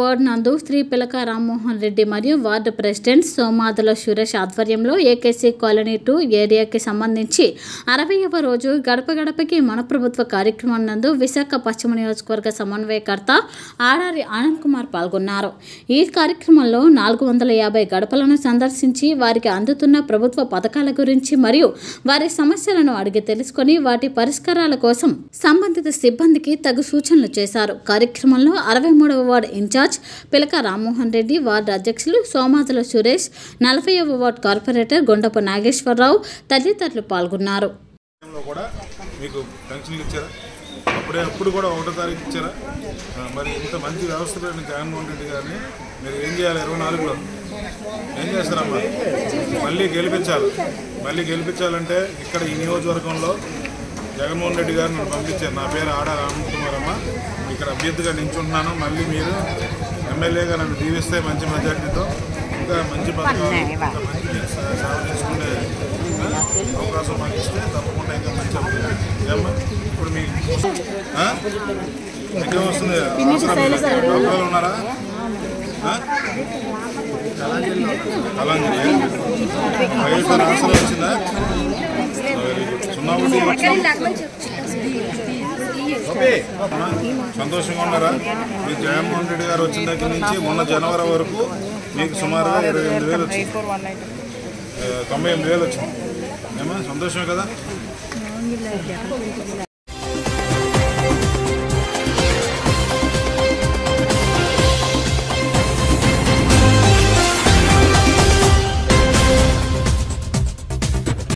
Ward నందు శ్రీ పిలక రామ్మోహన్ రెడ్డి మరియు వార్డు ప్రెసిడెంట్ సోమాదుల సురేష్ ఆధ్వర్యంలో ఏకేసీ కాలనీ టూ ఏరియాకి సంబంధించి అరవైవ రోజు గడప గడపకి మన ప్రభుత్వ కార్యక్రమం నందు విశాఖ పశ్చిమ నియోజకవర్గ సమన్వయకర్త ఆడారి ఆనంద్ కుమార్ పాల్గొన్నారు ఈ కార్యక్రమంలో నాలుగు వందల యాభై గడపలను సందర్శించి వారికి అందుతున్న ప్రభుత్వ పథకాల గురించి మరియు వారి సమస్యలను అడిగి తెలుసుకొని వాటి పరిష్కారాల కోసం సంబంధిత సిబ్బందికి తగు సూచనలు చేశారు కార్యక్రమంలో అరవై మూడవ వార్డు ఇన్ఛార్జ్ పిలక రామ్మోహన్ రెడ్డి వార్డు అధ్యక్షులు సోమాదుల సురేష్ నలభైవ వార్డు కార్పొరేటర్ గుండపు నాగేశ్వరరావు తదితరులు పాల్గొన్నారు లో కూడా మీకు పెన్షన్లు ఇచ్చారా అప్పుడే అప్పుడు కూడా ఒకటో తారీఖు ఇచ్చారా ఆ, మరి ఇంత మంచి వ్యవస్థ పెట్టిన జగన్మోహన్ రెడ్డి గారిని మీరు ఏం చేయాలి ఇరవై నాలుగులో ఏం చేస్తారమ్మా మళ్ళీ గెలిపించాలి మళ్ళీ గెలిపించాలంటే ఇక్కడ ఈ నియోజకవర్గంలో జగన్మోహన్ రెడ్డి గారు నన్ను పంపించారు నా పేరు ఆడ రామన్ కుమార్ అమ్మ ఇక్కడ అభ్యర్థిగా నించుంటున్నాను మళ్ళీ మీరు ఎమ్మెల్యేగా నన్ను దీవిస్తే మంచి మెజార్టీతో ఇంకా మంచి పథకాలు ఇంకా మంచి సే- సేవ చేసుకునే ఆ, అవకాశం మాకు ఇస్తే తప్పకుండా ఇంకా మంచి అభివృద్ధి. ఏమ్మా ఇప్పుడు మీకు ఆ? మీకేం వస్తుంది అవసరం డబ్బులు ఉన్నారా ఆ? కళాంజలి వైఎస్ఆర్ ఆసరా వచ్చిందా వెరీ గుడ్ సున్నా ఒకటి అమ్మా, సంతోషంగా ఉన్నారా మీకు జగన్మోహన్ రెడ్డి గారు వచ్చిన దగ్గర నుంచి మొన్న జనవరి వరకు మీకు సుమారుగా ఇరవై ఎనిమిది వేలు వచ్చింది ఆ, తొంభై ఎనిమిది వేలు వచ్చింది ఏమా సంతోషమే కదా